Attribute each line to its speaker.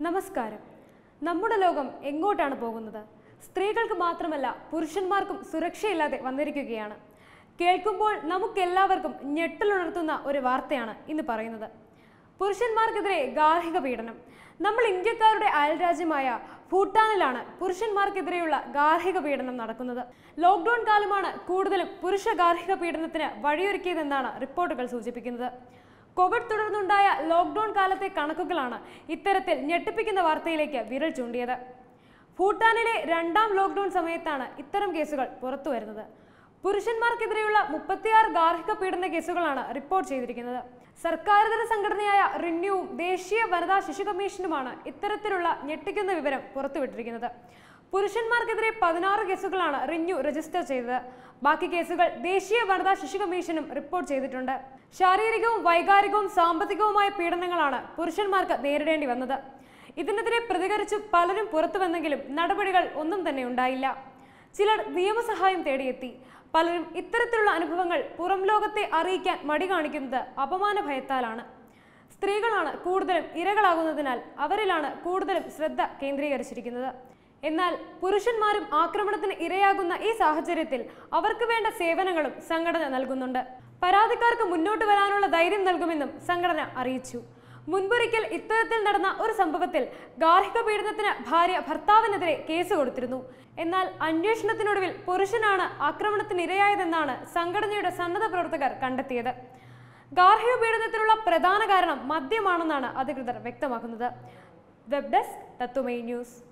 Speaker 1: നമസ്കാരം നമ്മുടെ ലോകം എങ്ങോട്ടാണ് പോകുന്നത് സ്ത്രീകൾക്ക് മാത്രമല്ല പുരുഷന്മാർക്കും സുരക്ഷയില്ലാതെ വന്നിരിക്കുകയാണ് കേൾക്കുമ്പോൾ നമുക്കെല്ലാവർക്കും ഞെട്ടലുണർത്തുന്ന ഒരു വാർത്തയാണ് ഇന്ന് പറയുന്നത് പുരുഷന്മാർക്കെതിരെ ഗാർഹിക പീഡനം നമ്മൾ ഇന്ത്യക്കാരുടെ അയൽരാജ്യമായ ഭൂട്ടാനിലാണ് പുരുഷന്മാർക്കെതിരെയുള്ള ഗാർഹിക പീഡനം നടക്കുന്നത് ലോക്ക്ഡൌൺ കാലമാണ് കൂടുതലും പുരുഷ ഗാർഹിക പീഡനത്തിന് വഴിയൊരുക്കിയതെന്നാണ് റിപ്പോർട്ടുകൾ സൂചിപ്പിക്കുന്നത് കോവിഡ് തുടർന്നുണ്ടായ ലോക്ക്ഡൌൺ കാലത്തെ കണക്കുകളാണ് ഇത്തരത്തിൽ ഞെട്ടിപ്പിക്കുന്ന വാർത്തയിലേക്ക് വിരൽ ചൂണ്ടിയത് ഭൂട്ടാനിലെ രണ്ടാം ലോക്ക്ഡൌൺ സമയത്താണ് ഇത്തരം കേസുകൾ പുറത്തു വരുന്നത് പുരുഷന്മാർക്കെതിരെയുള്ള മുപ്പത്തിയാറ് ഗാർഹിക പീഡന കേസുകളാണ് റിപ്പോർട്ട് ചെയ്തിരിക്കുന്നത് സർക്കാരിതര സംഘടനയായ റിന്യൂവും ദേശീയ വനിതാ ശിശു കമ്മീഷനുമാണ് ഇത്തരത്തിലുള്ള ഞെട്ടിക്കുന്ന വിവരം പുറത്തുവിട്ടിരിക്കുന്നത് പുരുഷന്മാർക്കെതിരെ പതിനാറ് കേസുകളാണ് റിന്യൂ രജിസ്റ്റർ ചെയ്തത് ബാക്കി കേസുകൾ ദേശീയ വനിതാ ശിശു കമ്മീഷനും റിപ്പോർട്ട് ചെയ്തിട്ടുണ്ട് ശാരീരികവും വൈകാരികവും സാമ്പത്തികവുമായ പീഡനങ്ങളാണ് പുരുഷന്മാർക്ക് നേരിടേണ്ടി വന്നത് ഇതിനെതിരെ പ്രതികരിച്ചു പലരും പുറത്തു വന്നെങ്കിലും നടപടികൾ ഒന്നും തന്നെ ഉണ്ടായില്ല ചിലർ നിയമസഹായം തേടിയെത്തി പലരും ഇത്തരത്തിലുള്ള അനുഭവങ്ങൾ പുറം ലോകത്തെ അറിയിക്കാൻ മടി കാണിക്കുന്നത് അപമാന ഭയത്താലാണ് സ്ത്രീകളാണ് കൂടുതലും ഇരകളാകുന്നതിനാൽ അവരിലാണ് കൂടുതലും ശ്രദ്ധ കേന്ദ്രീകരിച്ചിരിക്കുന്നത് എന്നാൽ പുരുഷന്മാരും ആക്രമണത്തിന് ഇരയാകുന്ന ഈ സാഹചര്യത്തിൽ അവർക്ക് വേണ്ട സേവനങ്ങളും സംഘടന നൽകുന്നുണ്ട് പരാതിക്കാർക്ക് മുന്നോട്ട് വരാനുള്ള ധൈര്യം നൽകുമെന്നും സംഘടന അറിയിച്ചു മുൻപൊരിക്കൽ ഇത്തരത്തിൽ നടന്ന ഒരു സംഭവത്തിൽ ഗാർഹിക പീഡനത്തിന് ഭാര്യ ഭർത്താവിനെതിരെ കേസ് കൊടുത്തിരുന്നു എന്നാൽ അന്വേഷണത്തിനൊടുവിൽ പുരുഷനാണ് ആക്രമണത്തിന് ഇരയായതെന്നാണ് സംഘടനയുടെ സന്നദ്ധ പ്രവർത്തകർ കണ്ടെത്തിയത് ഗാർഹിക പീഡനത്തിനുള്ള പ്രധാന കാരണം മദ്യമാണെന്നാണ് അധികൃതർ വ്യക്തമാക്കുന്നത് വെബ് ഡെസ്ക് തത്വമൈ ന്യൂസ്